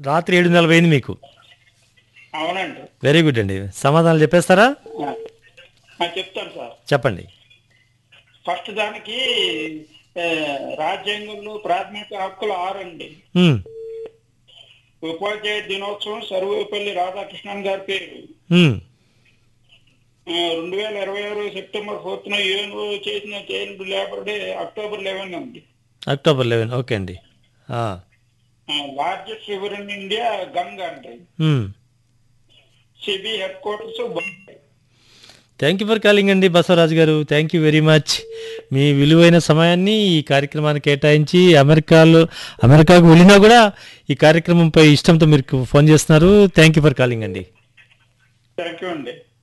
రాత్రి ఏడు నలభై అయింది మీకు అవునండి వెరీ గుడ్ అండి సమాధానాలు చెప్పేస్తారా ఆ, ఆ, చెప్తాను సార్ చెప్పండి ఫస్ట్ దానికి ఆ, రాజ్యాంగంలో ప్రాథమిక హక్కులు ఆరండి ఉమ్, ఉపాధ్యాయ దినోత్సవం సర్వేపల్లి రాధాకృష్ణన్ గారి పేరు ఉమ్, ఆ, రెండు వేల ఇరవై ఆరు సెప్టెంబర్ ఫోర్త్న యూఎన్ఓ చేసిన child labour day October eleven ఉంది అక్టోబర్ లెవెన్ ఓకే అండి largest river in India Ganga అండి CB headquarters Bombay thank you for calling అండి Basavaraju garu thank you very much మీ విలువైన సమయాన్ని ఈ కార్యక్రమానికి కేటాయించి అమెరికాలో అమెరికాకు వెళ్ళినా కూడా ఈ కార్యక్రమంపై ఇష్టంతో మీరు ఫోన్ చేస్తున్నారు థ్యాంక్ యూ ఫర్ కాలింగ్ అండి థ్యాంక్ యూ అండి